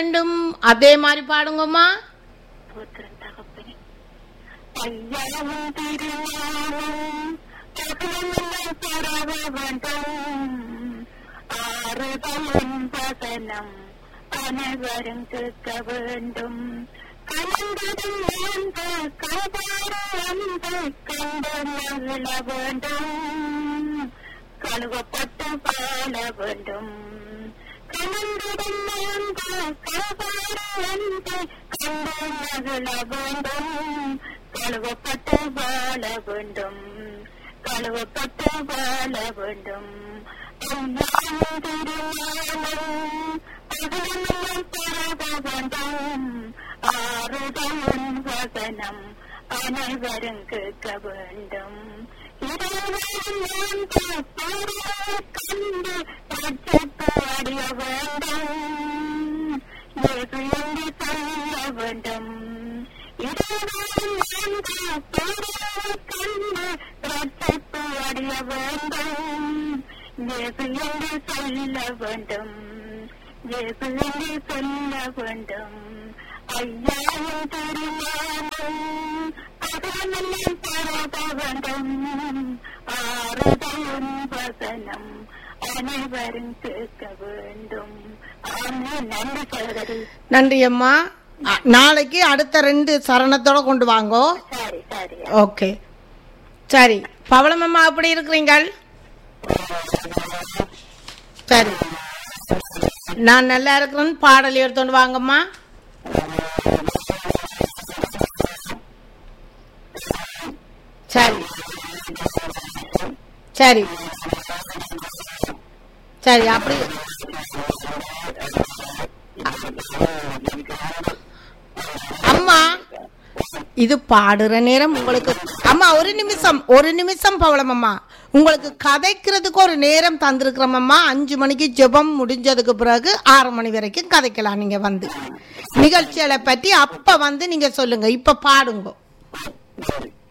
வேண்டும் அதே மாதிரி பாடுங்கம்மா ஸ்தோத்திரம் தகப்பனே ஐயாவும் திருஞானம் தகவலும் பரவ வேண்டும் ஆறுதலும் வசனம் அனைவரும் கேட்க வேண்டும் கலந்ததும் வாழ்ந்த கலபார அந்த கண்டு மகிழ வேண்டும் கழுவப்பட்டு வாழ வேண்டும் கலந்ததும் வாழ்ந்த கலபார அந்த கண்டு மகிழ வேண்டும் கழுவப்பட்டு வாழ வேண்டும் கழுவப்பட்டு வாழ வேண்டும் அல்லாஹ் திருநாமம் அகலமெல்லாம் பரவ வேண்டும் ஆறுதலும் வசனம் அனைவரும் கேட்க வேண்டும் இறைவன் கண்டு ரட்சித்து அடைய வேண்டும் ஏது என்று சொல்ல வேண்டும் இறைவன் கண்டு ரட்சித்து அடைய வேண்டும் ஏது என்று சொல்ல வேண்டும் ஏது என்று சொல்ல வேண்டும் ஐயாவும் திருநாமம் அகலமெல்லாம் பரவ வேண்டும் ஆறுதலும் வசனம் அனைவரும் கேட்க வேண்டும் ஆமென். நன்றி சகோதரி நன்றி அம்மா அ, நாளைக்கு அடுத்த ரெண்டு சரணத்தோட கொண்டு வாங்கோ சரி சரி ஓகே சரி பவளம் அம்மா எப்படி இருக்கிறீங்கள் சரி நான் நல்லா இருக்கிறேன்னு பாடல் எடுத்துட்டு வாங்கம்மா சரி சரி சரி அப்படி அம்மா இது பாடுற நேரம் உங்களுக்கு அம்மா ஒரு நிமிஷம் ஒரு நிமிஷம் பவளம் அம்மா உங்களுக்கு கதைக்கிறதுக்கு ஒரு நேரம் தந்திருக்கிறோம் அம்மா அஞ்சு மணிக்கு ஜெபம் முடிஞ்சதுக்கு பிறகு ஆறு மணி வரைக்கும் கதைக்கலாம் நீங்க வந்து நிகழ்ச்சிகளை பற்றி அப்ப வந்து நீங்க சொல்லுங்க இப்ப பாடுங்க